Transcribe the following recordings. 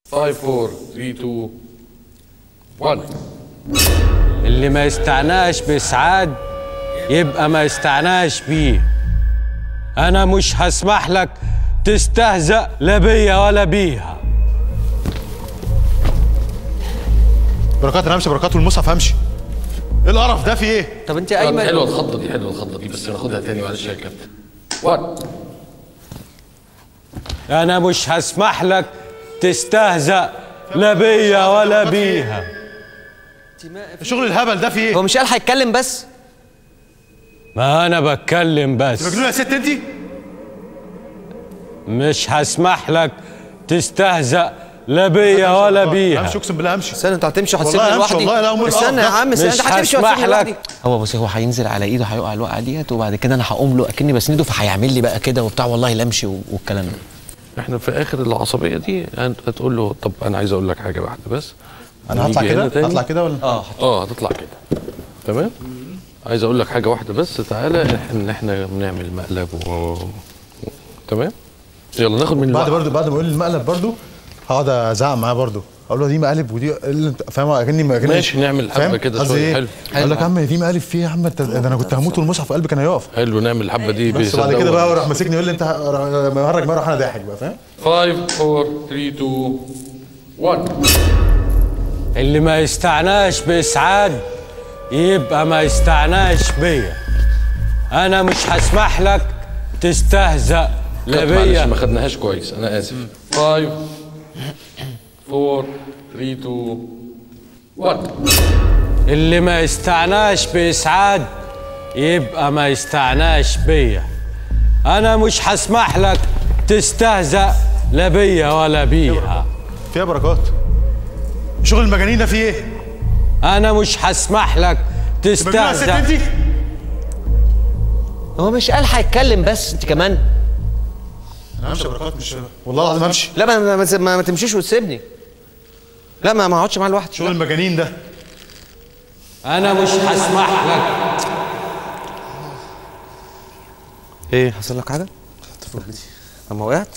5 4 3 2 1 اللي ما يستعناش بإسعاد يبقى ما يستعناش بيه أنا مش هسمح لك تستهزأ لا بيا ولا بيها بركات انا همشي بركات والمصحف همشي ايه القرف ده في ايه؟ طب انت حلوه ايمن الخضه دي حلوه الخضه دي بس ناخدها تاني معلش يا كابتن 1 أنا مش هسمح لك تستهزأ لا بيا ولا بيها شغل الهبل ده في ايه؟ هو مش قال هيتكلم بس ما أنا بتكلم بس مجنونه يا ست انت؟ مش هسمح لك تستهزأ لا بيا ولا بيها همشي اقسم بالله همشي استنى انت هتمشي والله وهتسيبني همشي لوحدي والله لا أمر استنى يا القرف ده. عم استنى مش انت هتمشي هسمح وهتسيبني لك. لوحدي هو بصي هو هينزل على ايده هيقع الوقعه ديت وبعد كده انا هقوم له اكني بسنده فهيعمل لي بقى كده وبتاع والله لا امشي و- والكلام ده احنا في اخر العصبيه دي انت هتقول له طب انا عايز اقول لك حاجه واحده بس انا هطلع نيجي هنا كده تاني. هطلع كده ولا؟ اه اه هتطلع كده تمام عايز اقول لك حاجه واحده بس تعالى ان احنا بنعمل مقلب و... تمام يلا ناخد من بعد الوقت. برضو بعد ما يقول لي المقلب برضو هقعد ازعق معاه برضو اقول له دي مقالب ودي اللي انت فاهم اكني اكني ماشي، نعمل حبة فاهم؟ كده قصدي شوية، ايه؟ حلو. اقول لك يا عم دي مقالب فيه يا عم انت ده انا كنت هموت والمصحف في قلبي كان هيقف حلو نعمل الحبه دي بس بعد كده بقى راح ماسكني يقول لي انت مهرج مره انا ضاحك بقى فاهم؟ 5 4 3 2 1 اللي ما يستعناش بإسعاد يبقى ما يستعناش بيا أنا مش هسمح لك تستهزأ لا معلش بيا ما خدناهاش كويس انا اسف 5 4 3 2 1 اللي ما يستعناش بإسعاد يبقى ما يستعناش بيا أنا مش هسمح لك تستهزأ لا بيا ولا بيها فيها بركات شغل المجانين ده فيه ايه؟ أنا مش هسمح لك مجنونه يا ست تستهزأ انت؟ هو مش قال هيتكلم بس انت كمان انا همشي يا بركات مش والله العظيم همشي لا ما, ما, ما, ما تمشيش وتسيبني لا ما ما اقعدش معاه لوحدي شغل المجانين ده أنا مش هسمح لك ايه حصل لك حاجه؟ اما وقعت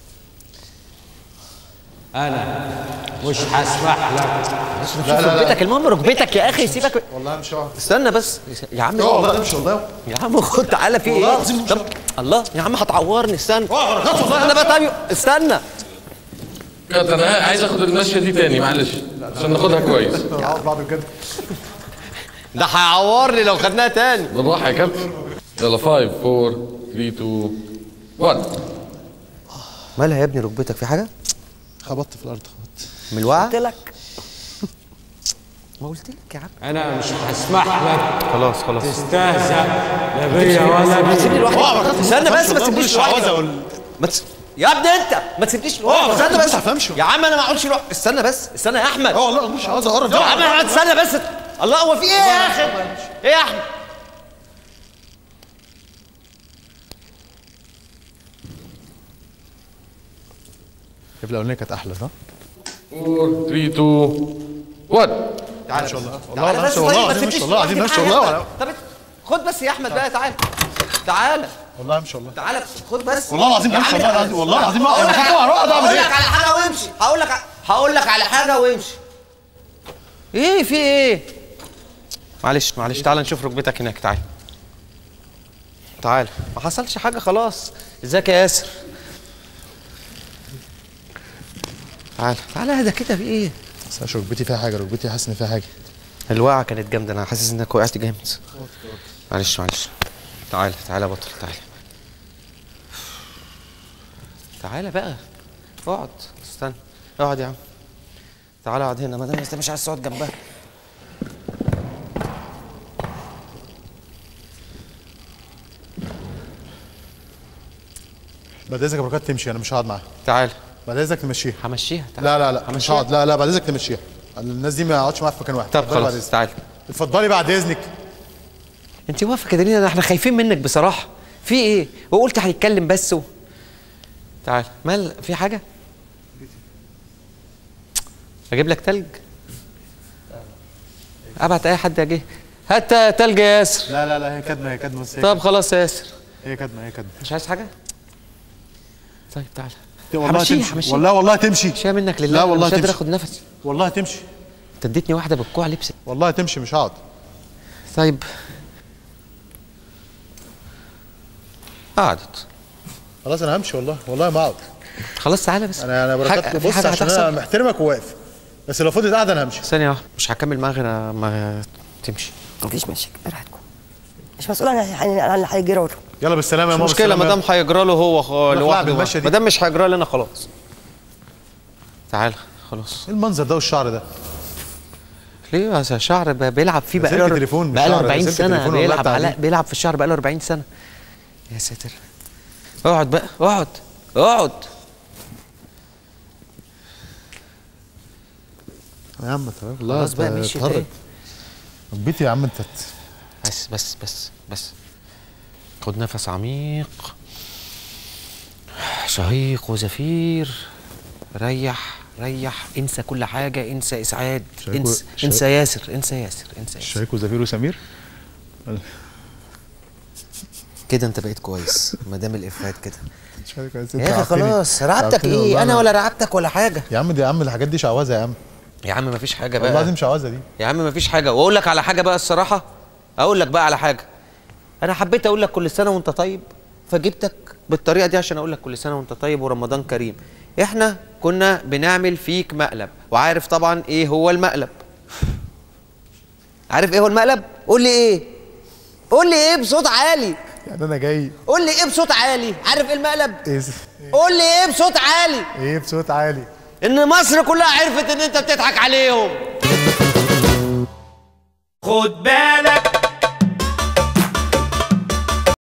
أنا مش هسمح لك لا لا ركبتك المهم ركبتك يا اخي سيبك والله همشي اقعد استنى بس يا عم اه والله همشي والله يا عم خد تعالى في والله ايه العظيم مش طب الله يا عم هتعورني استنى اه بركات والله استنى بقى طيب استنى كابتن انا عايز اخد المشيه دي تاني معلش عشان ناخدها كويس اقعد بعض بجد ده هيعورني لو خدناها تاني بالراحه يا كابتن يلا 5 4 3 2 1 مالها يا ابني ركبتك في حاجه خبطت في الارض خبطت من الوقعه قلت لك ما قلت لك يا عم أنا مش هسمح لك خلاص خلاص تستهزأ لا بيا ولا بيا سيبني لوحدي استنى بس ما تسيبنيش مش لوحدي عاوز اقول ما تس... يا ابني انت ما تسيبنيش لوحدي اه، استنى بس بس هفهمش. يا عم انا ما اقعدش لوحدي استنى بس استنى يا احمد اه والله مش عاوز اقرب يا عم انا استنى بس الله هو في ايه يا اخي ايه يا احمد الاولانيه كانت احلى صح؟ 4 3 2 1 تعالى ان شاء الله تعالى والله بس العظيم طيب، والله ما العظيم تسيبنيش ماشي والله العظيم لوحدي ماشي معايا. والله طب خد بس يا احمد بقى تعالى تعالى والله ماشي والله تعالى خد بس والله العظيم يا ماشي عم والله العظيم والله العظيم هقول انا لك كنت هروح اعمل هقول ايه؟ لك على حاجه وامشي هقول لك هقول لك على حاجه وامشي ايه في ايه معلش معلش تعالى نشوف ركبتك هناك تعالى تعالى ما حصلش حاجه خلاص ازيك يا ياسر تعالى تعالى اهدى كده في ايه بس أنا ركبتي فيها حاجه ركبتي حاسس ان فيها حاجه الوقعه كانت جامده انا حاسس انك وقعت جامد معلش معلش تعالى تعالى يا بطل تعالى تعالى بقى اقعد استنى اقعد يا عم تعالى اقعد هنا ما دام انت مش عايز تقعد جنبها بعد اذنك يا بركات تمشي انا مش هقعد معاها تعالى بعد اذنك تمشيها همشيها تعالى لا لا لا مش همشيها. هقعد لا لا بعد اذنك تمشيها الناس دي ما اقعدش معاها في مكان واحد طب اتفضلي بعد خلاص إذنك. تعالى اتفضلي بعد اذنك انت واقفه كده ليه ده احنا خايفين منك بصراحه في ايه وقلت هيتكلم بس و... تعال مال في حاجه اجيب لك تلج ابعت اي حد اجي هات تلج يا ياسر لا لا لا هي كدمه هي كدمه بس هي طب خلاص يا ياسر هي كدمه هي كدمه مش عايز حاجه طيب تعال والله همشيها، تمشي همشيها. والله والله تمشي مشيها منك لله لا أنا والله مش قادر تمشي. اخد نفسي والله تمشي انت اديتني واحده بالكوع لبست والله تمشي مش هقعد طيب قعدت خلاص انا همشي والله والله ما اقعد خلاص تعالى بس انا انا حاجة- بركبت في بص حاجة عشان انا هتحصل؟ محترمك وواقف بس لو فضلت قاعده انا همشي ثانيه واحده مش هكمل معاها غير ما تمشي مفيش مشاكل براحتكم مش مسؤول عن عن عن اللي هيجرى له يلا بالسلامه يا مش ماما مشكله ما بالسلامة. دام هيجرى له هو خ- لا، لوحده بالمشية دي. ما دام مش هيجرى لي انا خلاص تعالى خلاص ايه المنظر ده والشعر ده ليه يا شعر ب- بيلعب فيه ده بقاله سلك تليفون مش بقاله شعر، ده 40 سلك سنه تليفون والله بيلعب بتاع على دي. بيلعب في الشعر بقاله 40 سنه يا ساتر اقعد بقى اقعد اقعد يا عم تمام والله خلاص بقى أنت مشيت اتهرج. اهي. ربيتي يا عم انت بس بس بس بس خد نفس عميق شهيق وزفير ريح ريح انسى كل حاجه انسى اسعاد شهيق و- انسى شهيق- انسى ياسر انسى ياسر انسى ياسر شريك وزفير وسمير كده انت بقيت كويس ما دام الافات كده شريك وزفير. يا اخي تعبتني. خلاص رعبتك تعبتني والله ايه انا أنا- ولا رعبتك ولا حاجه يا عم دي يا عم الحاجات دي شعوذه يا عم يا عم مفيش حاجه والله بقى دي مش شعوذه دي يا عم مفيش حاجه واقول لك على حاجه بقى الصراحه اقول لك بقى على حاجه انا حبيت اقول لك كل سنه وانت طيب فجبتك بالطريقه دي عشان اقول لك كل سنه وانت طيب ورمضان كريم احنا كنا بنعمل فيك مقلب وعارف طبعا ايه هو المقلب عارف ايه هو المقلب قول لي ايه قول لي ايه بصوت عالي يعني انا جاي قول لي ايه بصوت عالي عارف ايه المقلب ايه قول لي ايه بصوت عالي ايه بصوت عالي ان مصر كلها عرفت ان انت بتضحك عليهم خد بالك